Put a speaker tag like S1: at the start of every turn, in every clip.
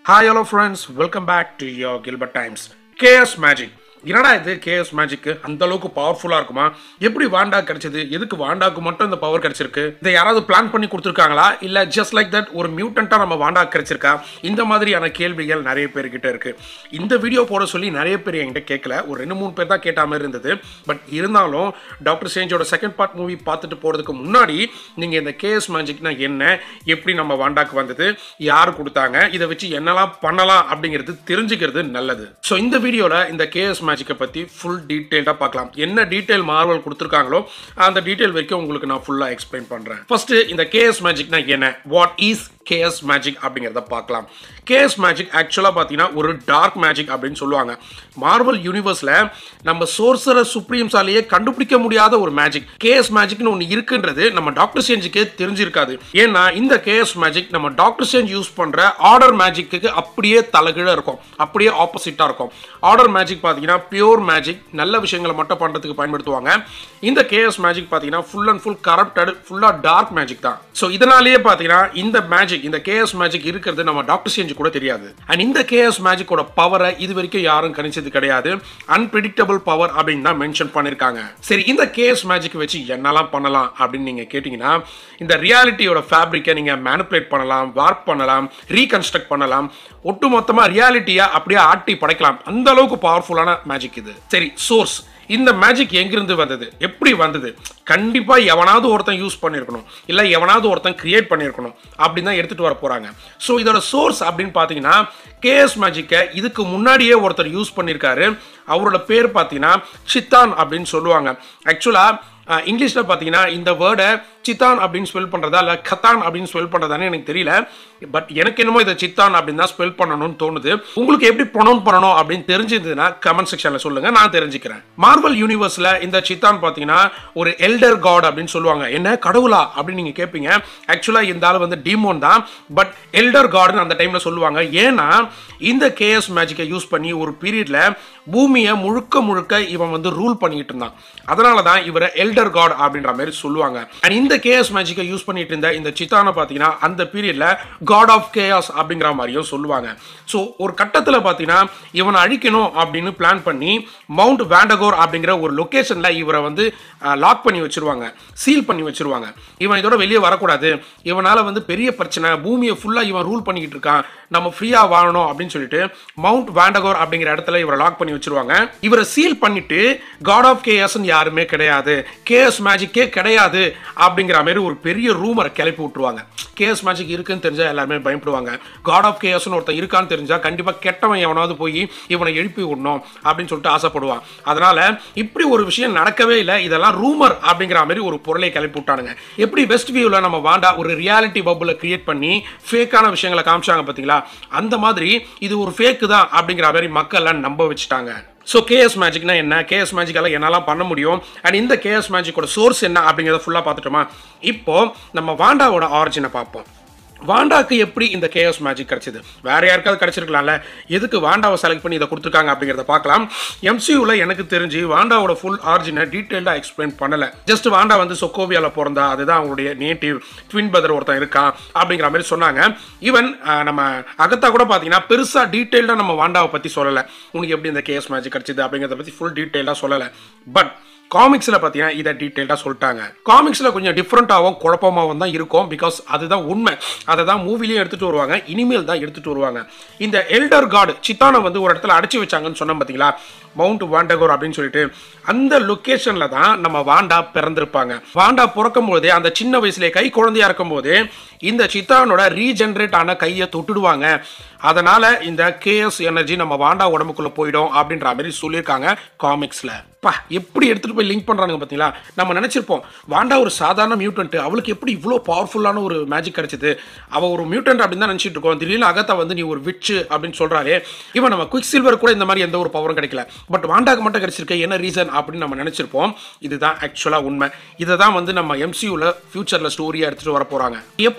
S1: hi hello friends welcome back to your Gilbert Times chaos magic என்னடா இது KS magic அந்த அளவுக்கு பவர்ஃபுல்லாக இருக்குமா எப்படி வாண்டா கிடைச்சது எதுக்கு வாண்டாக்கு மட்டும் இந்த பவர் கிடைச்சிருக்கு இதை யாராவது பிளான் பண்ணி கொடுத்துருக்காங்களா இல்லை ஜஸ்ட் லைக் தட் ஒரு மியூட்டண்ட்டாக நம்ம வாண்டா கிடைச்சிருக்கா இந்த மாதிரியான கேள்விகள் நிறைய பேர்கிட்ட இருக்கு இந்த வீடியோ போட சொல்லி நிறைய பேர் என்கிட்ட கேட்கல ஒரு ரெண்டு மூணு பேர் தான் கேட்ட மாதிரி இருந்தது பட் இருந்தாலும் டாக்டர் சேஞ்சோட செகண்ட் பார்ட் மூவி பார்த்துட்டு போகிறதுக்கு முன்னாடி நீங்கள் இந்த கேஎஸ் மேஜிக்னா என்ன எப்படி நம்ம வாண்டாக்கு வந்தது யார் கொடுத்தாங்க இதை வச்சு என்னெல்லாம் பண்ணலாம் அப்படிங்கிறது தெரிஞ்சுக்கிறது நல்லது ஸோ இந்த வீடியோவில் இந்த கேஎஸ் மேஜிக்கை பற்றி ஃபுல் டீட்டெயில்டாக பார்க்கலாம் என்ன டீட்டெயில் மார்வல் கொடுத்துருக்காங்களோ அந்த டீட்டெயில் வரைக்கும் உங்களுக்கு நான் ஃபுல்லாக எக்ஸ்பிளைன் பண்ணுறேன் ஃபர்ஸ்ட் இந்த கேஎஸ் மேஜிக்னா என்ன வாட் இஸ் கேஎஸ் மேஜிக் அப்படிங்கிறத பார்க்கலாம் கேஎஸ் மேஜிக் ஆக்சுவலாக பார்த்தீங்கன்னா ஒரு டார்க் மேஜிக் அப்படின்னு சொல்லுவாங்க மார்வல் யூனிவர்ஸில் நம்ம சோர்சர சுப்ரீம்ஸாலேயே கண்டுபிடிக்க முடியாத ஒரு மேஜிக் கேஎஸ் மேஜிக்னு ஒன்று இருக்குன்றது நம்ம டாக்டர் சேஞ்சுக்கே தெரிஞ்சிருக்காது ஏன்னா இந்த கேஎஸ் மேஜிக் நம்ம டாக்டர் சேஞ்ச் யூஸ் பண்ணுற ஆர்டர் மேஜிக்கு அப்படியே தலைகீழ இருக்கும் அப்படியே ஆப்போசிட்டாக இருக்கும் ஆர்டர் மேஜிக் பார்த்தீங்கன்னா பியூர் மேஜிக் நல்ல விஷயங்களை மட்டும் பண்ணுறதுக்கு பயன்படுத்துவாங்க இந்த கேஎஸ் மேஜிக் பார்த்தீங்கன்னா ஃபுல் அண்ட் ஃபுல் கரப்டட் ஃபுல்லாக டார்க் மேஜிக் தான் ஸோ இதனாலேயே பார்த்தீங்கன்னா இந்த மேஜிக் இந்த கேஎஸ் மேஜிக் இருக்கிறது நம்ம டாக்டர் சேஞ்சு கூட தெரியாது அண்ட் இந்த கேஎஸ் மேஜிக்கோட பவரை இது வரைக்கும் யாரும் கணிச்சது கிடையாது அன்பிரிடிக்டபிள் பவர் அப்படின்னு தான் மென்ஷன் பண்ணியிருக்காங்க சரி இந்த கேஎஸ் மேஜிக் வச்சு என்னெல்லாம் பண்ணலாம் அப்படின்னு நீங்கள் கேட்டிங்கன்னா இந்த ரியாலிட்டியோட ஃபேப்ரிக்கை நீங்கள் மேனிப்புலேட் பண்ணலாம் வார்ப் பண்ணலாம் ரீகன்ஸ்ட்ரக்ட் பண்ணலாம் ஒட்டு மொத்தமாக ரியாலிட்டியை அப்படியே ஆட்டி படைக்கலாம் அந்த அளவுக்கு பவர்ஃபுல்லான மேஜிக் இது சரி சோர்ஸ் இந்த மேஜிக் எங்கிருந்து வந்தது எப்படி வந்தது கண்டிப்பாக எவனாவது ஒருத்தன் யூஸ் பண்ணியிருக்கணும் இல்லை எவனாவது ஒருத்தன் கிரியேட் பண்ணியிருக்கணும் அப்படின்னு தான் எடுத்துகிட்டு வர போகிறாங்க ஸோ இதோட சோர்ஸ் அப்படின்னு பார்த்தீங்கன்னா கேஎஸ் மேஜிக்கை இதுக்கு முன்னாடியே ஒருத்தர் யூஸ் பண்ணியிருக்காரு அவரோட பேர் பார்த்தீங்கன்னா சித்தான் அப்படின்னு சொல்லுவாங்க ஆக்சுவலாக இங்கிலீஷில் பார்த்தீங்கன்னா இந்த வேர்டை சித்தான் அப்படின்னு ஸ்பெல் பண்ணுறதா இல்லை கத்தான் அப்படின்னு ஸ்பெல் பண்ணுறதான்னு எனக்கு தெரியல பட் எனக்கு என்னமோ இதை சித்தான் அப்படின்னு தான் ஸ்பெல் பண்ணணும்னு தோணுது உங்களுக்கு எப்படி ப்ரொனவுன் பண்ணணும் அப்படின்னு தெரிஞ்சிருந்ததுன்னா கமெண்ட் செக்ஷனில் சொல்லுங்கள் நான் தெரிஞ்சுக்கிறேன் மார்வல் யூனிவர்ஸில் இந்த சித்தான் பார்த்தீங்கன்னா ஒரு எல்டர் காட் அப்படின்னு சொல்லுவாங்க என்ன கடவுளா அப்படின்னு நீங்கள் கேட்பீங்க ஆக்சுவலாக இந்த ஆள் வந்து டீமோன் தான் பட் எல்டர் காட்னு அந்த டைமில் சொல்லுவாங்க ஏன்னா இந்த கேஎஸ் மேஜிக்கை யூஸ் பண்ணி ஒரு பீரியடில் பூமியை முழுக்க முழுக்க இவன் வந்து ரூல் பண்ணிட்டு இருந்தான் அதனால தான் இவரை எல்டர் காட் அப்படின்ற மாதிரி சொல்லுவாங்க அண்ட் இந்த கேஎஸ் மேஜிக்கை யூஸ் பண்ணிட்டு இருந்த இந்த சித்தானை பார்த்தீங்கன்னா அந்த பீரியட்ல காட் ஆஃப் கேயாஸ் அப்படிங்கிற மாதிரியும் சொல்லுவாங்க ஸோ ஒரு கட்டத்தில் பார்த்தீங்கன்னா இவனை அழிக்கணும் அப்படின்னு பிளான் பண்ணி மவுண்ட் வேண்டகோர் அப்படிங்கிற ஒரு லொக்கேஷனில் இவரை வந்து லாக் பண்ணி வச்சிருவாங்க சீல் பண்ணி வச்சிருவாங்க இவன் இதோட வெளியே வரக்கூடாது இவனால் வந்து பெரிய பிரச்சனை பூமியை ஃபுல்லாக இவன் ரூல் பண்ணிக்கிட்டு இருக்கான் நம்ம ஃப்ரீயாக வாழணும் அப்படின்னு சொல்லிட்டு மவுண்ட் வேண்டகோர் அப்படிங்கிற இடத்துல இவரை லாக் பண்ணி வச்சிருவாங்க இவரை சீல் பண்ணிட்டு காட் ஆஃப் கேஎஸ்ன்னு யாருமே கிடையாது கேஎஸ் மேஜிக்கே கிடையாது அப்படிங்கிற மாதிரி ஒரு பெரிய ரூமரை கிளப்பி விட்டுருவாங்க கேஎஸ் மேஜிக் இருக்குன்னு தெரிஞ்சால் எல்லாருமே பயப்படுவாங்க காட் ஆஃப் கேஎஸ்னு ஒருத்தன் இருக்கான்னு தெரிஞ்சால் கண்டிப்பாக கெட்டவன் எவனாவது போய் இவனை எழுப்பி விடணும் அப்படின்னு சொல்லிட்டு ஆசைப்படுவான் அதனால இப்படி ஒரு விஷயம் நடக்கவே இல்லை இதெல்லாம் ரூமர் அப்படிங்கிற மாதிரி ஒரு பொருளை கிளப்பி விட்டானுங்க எப்படி வெஸ்ட் வியூவில் நம்ம வாண்டா ஒரு ரியாலிட்டி பப்பில் கிரியேட் பண்ணி ஃபேக்கான விஷயங்களை காமிச்சாங்க பார்த்தீங்களா அந்த மாதிரி இது ஒரு ஃபேக்கு தான் அப்படிங்கிற மாதிரி மக்கள்லாம் நம்ப வச்சுட்டாங்க ஸோ கேஎஸ் மேஜிக்னா என்ன கேஎஸ் மேஜிக்கால என்னெல்லாம் பண்ண முடியும் அண்ட் இந்த கேஎஸ் மேஜிக்கோட சோர்ஸ் என்ன அப்படிங்கிறத ஃபுல்லாக பார்த்துட்டோமா இப்போ நம்ம வாண்டாவோட ஆரிஜினை பார்ப்போம் வாண்டாக்கு எப்படி இந்த கேஎஸ் மேஜிக் கிடைச்சது வேற யாருக்காவது கிடைச்சிருக்கலாம்ல எதுக்கு வாண்டாவை செலக்ட் பண்ணி இதை கொடுத்துருக்காங்க அப்படிங்கிறத பார்க்கலாம் எம்சியூவில் எனக்கு தெரிஞ்சு வாண்டாவோட ஃபுல் ஆரிஜினை டீட்டெயிலாக எக்ஸ்பிளைன் பண்ணலை ஜஸ்ட் வாண்டா வந்து சொக்கோவியாவில் பிறந்தா அதுதான் அவங்களுடைய நேட்டிவ் ட்வின் பிரதர் ஒருத்தன் இருக்கான் அப்படிங்கிற மாதிரி சொன்னாங்க ஈவன் நம்ம அகத்தா கூட பார்த்தீங்கன்னா பெருசாக டீட்டெயில்டாக நம்ம வாண்டாவை பற்றி சொல்லலை உனக்கு எப்படி இந்த கேஎஸ் மேஜிக் கிடைச்சது அப்படிங்கிறத பற்றி ஃபுல் டீட்டெயிலாக சொல்லலை பட் காமிக்ஸில் பார்த்தீங்கன்னா இதை டீட்டெயில்டாக சொல்லிட்டாங்க காமிக்ஸில் கொஞ்சம் டிஃப்ரெண்ட்டாகவும் குழப்பமாகவும் தான் இருக்கும் பிகாஸ் அதுதான் உண்மை அதை தான் மூவிலையும் எடுத்துகிட்டு வருவாங்க இனிமேல் தான் எடுத்துகிட்டு வருவாங்க இந்த எல்டர் காடு சித்தானை வந்து ஒரு இடத்துல அடைச்சி வச்சாங்கன்னு சொன்னோம் பார்த்தீங்களா மவுண்ட் வாண்டகோர் அப்படின்னு சொல்லிட்டு அந்த லொக்கேஷனில் தான் நம்ம வாண்டா பிறந்திருப்பாங்க வாண்டா பிறக்கும் போதே அந்த சின்ன வயசுலேயே கை குழந்தையா இருக்கும் போது இந்த சித்தானோட ரீஜென்ரேட் ஆன கையை தொட்டுடுவாங்க அதனால இந்த கேஎஸ் எனர்ஜி நம்ம வாண்டா உடம்புக்குள்ள போயிடும் அப்படின்ற மாதிரி சொல்லியிருக்காங்க காமிக்ஸ்ல பா எப்படி எடுத்துட்டு போய் லிங்க் பண்றாங்க பார்த்தீங்களா நம்ம நினைச்சிருப்போம் வாண்டா ஒரு சாதாரண மியூட்டன்ட் அவளுக்கு எப்படி இவ்வளோ பவர்ஃபுல்லான ஒரு மேஜிக் கிடைச்சது அவ ஒரு மியூட்டன்ட் அப்படின்னு தான் நினச்சிட்டு இருக்கோம் திடீர்னு அகத்தா வந்து நீ ஒரு விச்சு அப்படின்னு சொல்றாரு இவன் நம்ம குவிக் சில்வர் கூட இந்த மாதிரி எந்த ஒரு பவரும் கிடைக்கல பட் வாண்டாக்கு மட்டும் கிடைச்சிருக்கு என்ன ரீசன் அப்படின்னு நம்ம நினைச்சிருப்போம் இதுதான் ஆக்சுவலாக உண்மை இதை தான் வந்து நம்ம எம்சியூவில் ஃபியூச்சரில் ஸ்டோரியாக எடுத்துகிட்டு வர போகிறாங்க எப்போ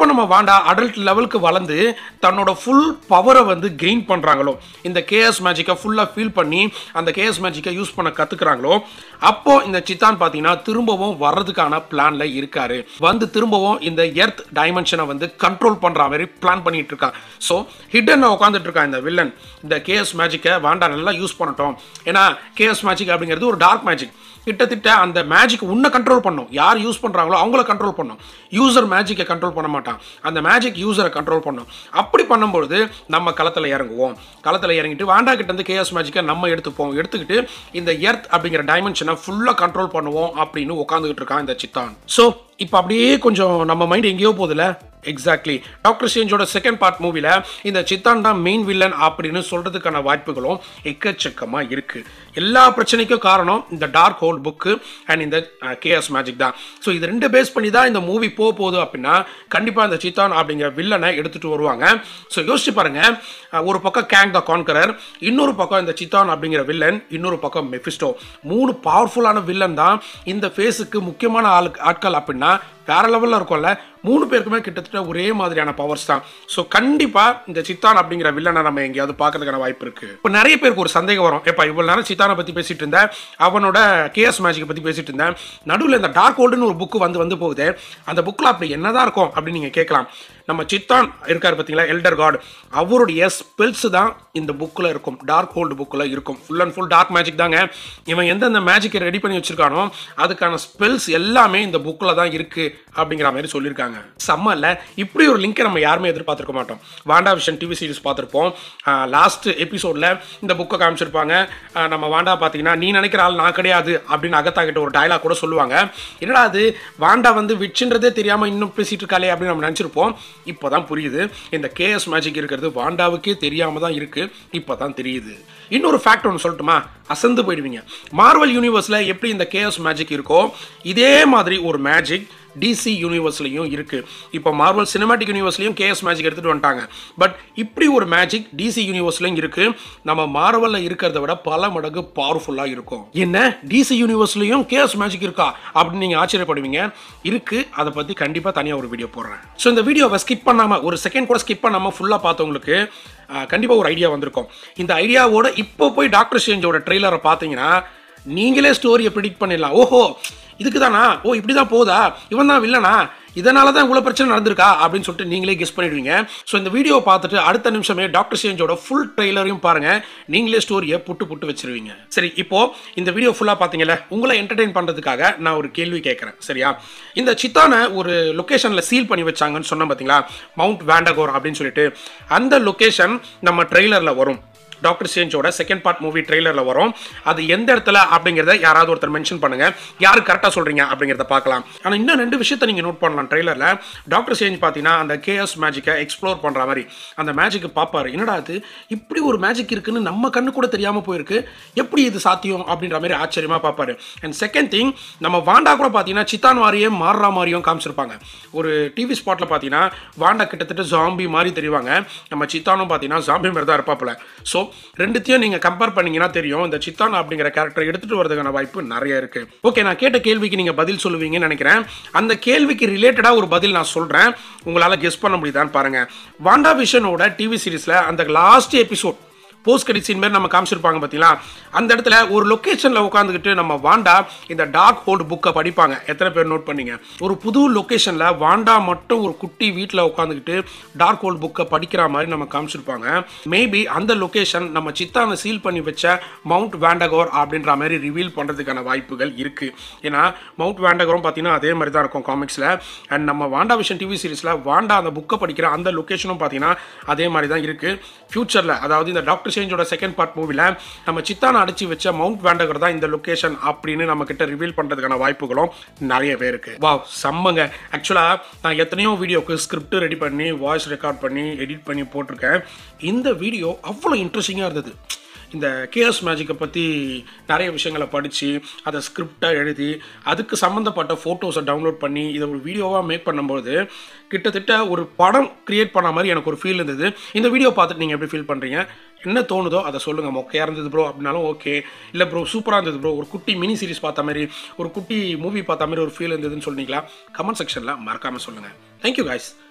S1: நம்ம வாண்டா அடல்ட் லெவலுக்கு வளர்ந்து தன்னோட ஃபுல் பவரை வந்து கெயின் பண்ணுறாங்களோ இந்த கேஎஸ் மேஜிக்கை ஃபுல்லாக ஃபீல் பண்ணி அந்த கேஎஸ் மேஜிக்கை யூஸ் பண்ண கற்றுக்குறாங்களோ அப்போ இந்த சித்தான் பார்த்தீங்கன்னா திரும்பவும் வர்றதுக்கான பிளான்ல இருக்காரு வந்து திரும்பவும் இந்த எர்த் டைமென்ஷனை வந்து கண்ட்ரோல் பண்ணுற மாதிரி பிளான் பண்ணிட்டு இருக்கான் ஸோ ஹிடன் உட்காந்துட்டு இருக்கான் இந்த வில்லன் இந்த கேஎஸ் மேஜிக்கை வாண்டா நல்லா யூஸ் பண்ணட்டும் ஏன்னா கேஎஸ் மேஜிக் அப்படிங்கிறது ஒரு டார்க் மேஜிக் கிட்டத்தட்ட அந்த மேஜிக் உன்னை கண்ட்ரோல் பண்ணும் யார் யூஸ் பண்ணுறாங்களோ அவங்கள கண்ட்ரோல் பண்ணும் யூசர் மேஜிக்கை கண்ட்ரோல் பண்ண மாட்டான் அந்த மேஜிக் யூசரை கண்ட்ரோல் பண்ணும் அப்படி பண்ணும்பொழுது நம்ம களத்தில் இறங்குவோம் களத்தில் இறங்கிட்டு வாண்டா கிட்ட இருந்து கேஎஸ் மேஜிக்கை நம்ம எடுத்துப்போம் எடுத்துக்கிட்டு இந்த எர்த் அப்படிங்கிற டைமென்ஷனை ஃபுல்லாக கண்ட்ரோல் பண்ணுவோம் அப்படின்னு உட்காந்துக்கிட்டு இருக்கான் இந்த சித்தான் ஸோ இப்போ அப்படியே கொஞ்சம் நம்ம மைண்ட் எங்கேயோ போகுதுல எக்ஸாக்ட்லி டாக்டர் ஸ்ட்ரேஞ்சோட செகண்ட் பார்ட் மூவில இந்த சித்தான் தான் மெயின் வில்லன் அப்படின்னு சொல்றதுக்கான வாய்ப்புகளும் எக்கச்சக்கமா இருக்கு எல்லா பிரச்சனைக்கும் காரணம் இந்த டார்க் ஹோல் புக்கு அண்ட் இந்த கேஎஸ் மேஜிக் தான் ஸோ இது ரெண்டு பேஸ் பண்ணி தான் இந்த மூவி போக போகுது அப்படின்னா கண்டிப்பா இந்த சித்தான் அப்படிங்கிற வில்லனை எடுத்துட்டு வருவாங்க ஸோ யோசிச்சு பாருங்க அஹ், ஒரு பக்கம் கேங் த கான்கரர் இன்னொரு பக்கம் இந்த சித்தான் அப்படிங்கிற வில்லன் இன்னொரு பக்கம் மெஃபிஸ்டோ மூணு பவர்ஃபுல்லான வில்லன் தான் இந்த ஃபேஸுக்கு முக்கியமான ஆளு ஆட்கள் அப்படின்னா வேற லெவலில் இருக்கும்ல மூணு பேருக்குமே கிட்டத்தட்ட ஒரே மாதிரியான பவர்ஸ் தான் ஸோ கண்டிப்பாக இந்த சித்தான் அப்படிங்கிற வில்லனை நம்ம எங்கேயாவது பார்க்கறதுக்கான வாய்ப்பு இருக்கு இப்போ நிறைய பேருக்கு ஒரு சந்தேகம் வரும் எப்போ இவ்வளோ நேரம் சித்தானை பற்றி பேசிட்டு இருந்தேன் அவனோட கேஎஸ் மேஜிக்கை பற்றி பேசிட்டு இருந்தேன் நடுவில் இந்த டார்க் ஹோல்டுன்னு ஒரு புக்கு வந்து வந்து போகுது அந்த புக்கில் அப்படி என்னதான் இருக்கும் அப்படின்னு நீங்கள் கேட்கலாம் நம்ம சித்தான் இருக்கார் பார்த்தீங்களா எல்டர் காட் அவருடைய ஸ்பெல்ஸ் தான் இந்த புக்கில் இருக்கும் டார்க் ஹோல்டு புக்கில் இருக்கும் full and full dark magic தாங்க இவன் எந்தெந்த மேஜிக்கை ரெடி பண்ணி வச்சிருக்கானோ அதுக்கான ஸ்பெல்ஸ் எல்லாமே இந்த புக்கில் தான் இருக்கு அப்படிங்கிற மாதிரி சொல்லியிருக்காங்க செம்ம இல்ல இப்படி ஒரு லிங்கை நம்ம யாருமே எதிர்பார்த்திருக்க மாட்டோம் வாண்டா விஷன் டிவி சீரிஸ் பார்த்துருப்போம் லாஸ்ட் எபிசோடில் இந்த புக்கை காமிச்சிருப்பாங்க ஆஹ் நம்ம வாண்டா பார்த்தீங்கன்னா நீ நினைக்கிற ஆள் நான் கிடையாது அப்படின்னு அகத்தா கிட்ட ஒரு டயலாக் கூட சொல்லுவாங்க என்னடா அது வாண்டா வந்து விச்சுன்றதே தெரியாமல் இன்னும் பேசிட்டு இருக்காளே அப்படின்னு நம்ம நினச்சிருப்போம் இப்போ தான் புரியுது இந்த கேஎஸ் மேஜிக் இருக்கிறது வாண்டாவுக்கே தெரியாம தான் இருக்கு இப்போ தான் தெரியுது இன்னொரு ஃபேக்ட் ஒன்று சொல்லட்டுமா அசந்து போயிடுவீங்க மார்வல் யூனிவர்ஸில் எப்படி இந்த கேஎஸ் மேஜிக் இருக்கோ இதே மாதிரி ஒரு மேஜிக் டிசி யூனிவர்ஸ்லையும் இருக்கு இப்போ மார்வல் சினிமாட்டிக் யூனிவர்ஸ்லையும் கேஎஸ் மேஜிக் எடுத்துட்டு வந்துட்டாங்க பட் இப்படி ஒரு மேஜிக் டிசி யூனிவர்ஸ்லையும் இருக்கு நம்ம மார்வல்ல இருக்கிறத விட பல மடங்கு பவர்ஃபுல்லாக இருக்கும் என்ன டிசி யூனிவர்ஸ்லையும் கேஎஸ் மேஜிக் இருக்கா அப்படின்னு நீங்க ஆச்சரியப்படுவீங்க இருக்கு அதை பத்தி கண்டிப்பா தனியாக ஒரு வீடியோ போடுறேன் ஸோ இந்த வீடியோவை ஸ்கிப் பண்ணாம ஒரு செகண்ட் கூட ஸ்கிப் பண்ணாம ஃபுல்லாக பார்த்தவங்களுக்கு கண்டிப்பாக ஒரு ஐடியா வந்திருக்கும் இந்த ஐடியாவோட இப்போ போய் டாக்டர் ஸ்ட்ரேஞ்சோட ட்ரெய்லரை பார்த்தீங்கன்னா நீங்களே ஸ்டோரியை ப்ரிடிக்ட் பண்ணிடலாம் ஓஹோ இதுக்கு தானா ஓ இப்படி தான் போதா இவன் தான் வில்லனா இதனால தான் இவ்வளோ பிரச்சனை நடந்திருக்கா அப்படின்னு சொல்லிட்டு நீங்களே கெஸ் பண்ணிடுவீங்க ஸோ இந்த வீடியோ பார்த்துட்டு அடுத்த நிமிஷமே டாக்டர் ஸ்டேஞ்சோட ஃபுல் ட்ரெய்லரையும் பாருங்க நீங்களே ஸ்டோரியை புட்டு புட்டு வச்சிருவீங்க சரி இப்போ இந்த வீடியோ ஃபுல்லாக பார்த்தீங்கல்ல உங்களை என்டர்டெயின் பண்ணுறதுக்காக நான் ஒரு கேள்வி கேட்குறேன் சரியா இந்த சித்தானை ஒரு லொக்கேஷனில் சீல் பண்ணி வச்சாங்கன்னு சொன்னேன் பார்த்தீங்களா மவுண்ட் வேண்டகோர் அப்படின்னு சொல்லிட்டு அந்த லொக்கேஷன் நம்ம ட்ரெய்லரில் வரும் டாக்டர் ஸ்டேஞ்சோட செகண்ட் பார்ட் மூவி ட்ரெய்லரில் வரும் அது எந்த இடத்துல அப்படிங்கிறத யாராவது ஒருத்தர் மென்ஷன் பண்ணுங்க யாரு கரெக்டாக சொல்றீங்க அப்படிங்கிறத பார்க்கலாம் ஆனால் இன்னும் ரெண்டு விஷயத்த நீங்கள் நோட் பண்ணலாம் ட்ரெய்லரில் டாக்டர் ஸ்டேஞ்ச் பார்த்தீங்கன்னா அந்த கேஎஸ் மேஜிக்கை எக்ஸ்ப்ளோர் பண்ணுற மாதிரி அந்த மேஜிக்கை பார்ப்பாரு என்னடா அது இப்படி ஒரு மேஜிக் இருக்குன்னு நம்ம கண்ணு கூட தெரியாமல் போயிருக்கு எப்படி இது சாத்தியம் அப்படின்ற மாதிரி ஆச்சரியமாக பார்ப்பாரு அண்ட் செகண்ட் திங் நம்ம வாண்டா கூட பார்த்தீங்கன்னா சித்தான் மாதிரியே மாறுற மாதிரியும் காமிச்சிருப்பாங்க ஒரு டிவி ஸ்பாட்டில் பார்த்தீங்கன்னா வாண்டா கிட்டத்தட்ட ஜாம்பி மாதிரி தெரிவாங்க நம்ம சித்தானும் பார்த்தீங்கன்னா ஜாம்பி மாதிரி தான் இருப்பாப்புல ஸோ ரெண்டுத்தையும் நீங்கள் கம்பேர் பண்ணீங்கன்னா தெரியும் இந்த சித்தான் அப்படிங்கிற கேரக்டர் எடுத்துகிட்டு வரதுக்கான வாய்ப்பு நிறைய இருக்கு ஓகே நான் கேட்ட கேள்விக்கு நீங்கள் பதில் சொல்லுவீங்கன்னு நினைக்கிறேன் அந்த கேள்விக்கு ரிலேட்டடாக ஒரு பதில் நான் சொல்கிறேன் உங்களால் கெஸ் பண்ண முடியுதான்னு பாருங்க வாண்டா விஷனோட டிவி சீரிஸில் அந்த last episode post credit scene மாதிரி நம்ம காமிச்சிருப்பாங்க பார்த்தீங்களா அந்த இடத்துல ஒரு லொக்கேஷனில் உட்காந்துக்கிட்டு நம்ம வாண்டா இந்த டார்க் ஹோல்டு புக்கை படிப்பாங்க எத்தனை பேர் நோட் பண்ணீங்க ஒரு புது லொக்கேஷனில் வாண்டா மட்டும் ஒரு குட்டி வீட்டில் உட்காந்துக்கிட்டு டார்க் ஹோல்டு புக்கை படிக்கிற மாதிரி நம்ம காமிச்சிருப்பாங்க மேபி அந்த லொக்கேஷன் நம்ம சித்தானை சீல் பண்ணி வச்ச மவுண்ட் வேண்டகோர் அப்படின்ற மாதிரி ரிவீல் பண்ணுறதுக்கான வாய்ப்புகள் இருக்குது ஏன்னா மவுண்ட் வேண்டகோரும் பார்த்தீங்கன்னா அதே மாதிரி தான் இருக்கும் காமிக்ஸில் அண்ட் நம்ம வாண்டா விஷன் டிவி சீரிஸில் வாண்டா அந்த புக்கை படிக்கிற அந்த லொக்கேஷனும் பார்த்தீங்கன்னா அதே மாதிரி தான் இருக்குது ஃபியூச்சரில் அதாவது இந்த டாக்டர் சேஞ்சோட செகண்ட் பார்ட் மூவியில் நம்ம சித்தானை அடிச்சு வச்ச மவுண்ட் வேண்டகர் தான் இந்த லொக்கேஷன் அப்படின்னு நம்ம கிட்ட ரிவீல் பண்ணுறதுக்கான வாய்ப்புகளும் நிறைய பேருக்கு வா செம்மங்க ஆக்சுவலாக நான் எத்தனையோ வீடியோக்கு ஸ்கிரிப்ட் ரெடி பண்ணி வாய்ஸ் ரெக்கார்ட் பண்ணி எடிட் பண்ணி போட்டிருக்கேன் இந்த வீடியோ அவ்வளோ இன்ட்ரெஸ்டிங்காக இருந்தது இந்த கேஎஸ் மேஜிக்கை பற்றி நிறைய விஷயங்களை படித்து அதை ஸ்கிரிப்டாக எழுதி அதுக்கு சம்மந்தப்பட்ட ஃபோட்டோஸை டவுன்லோட் பண்ணி இதை ஒரு வீடியோவாக மேக் பண்ணும்போது கிட்டத்தட்ட ஒரு படம் கிரியேட் பண்ண மாதிரி எனக்கு ஒரு ஃபீல் இருந்தது இந்த வீடியோ பார்த்துட்டு நீங்கள் எப்படி ஃபீல் பண்ணுறீங்க என்ன தோணுதோ அதை சொல்லுங்கள் மொக்கையாக இருந்தது ப்ரோ அப்படின்னாலும் ஓகே இல்லை ப்ரோ சூப்பராக இருந்தது ப்ரோ ஒரு குட்டி மினி சீரிஸ் பார்த்த மாதிரி ஒரு குட்டி மூவி பார்த்த மாதிரி ஒரு ஃபீல் இருந்ததுன்னு சொன்னீங்களா கமெண்ட் செக்ஷனில் மறக்காமல் சொல்லுங்கள் thank you guys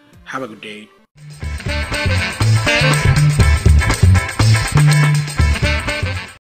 S1: have a good day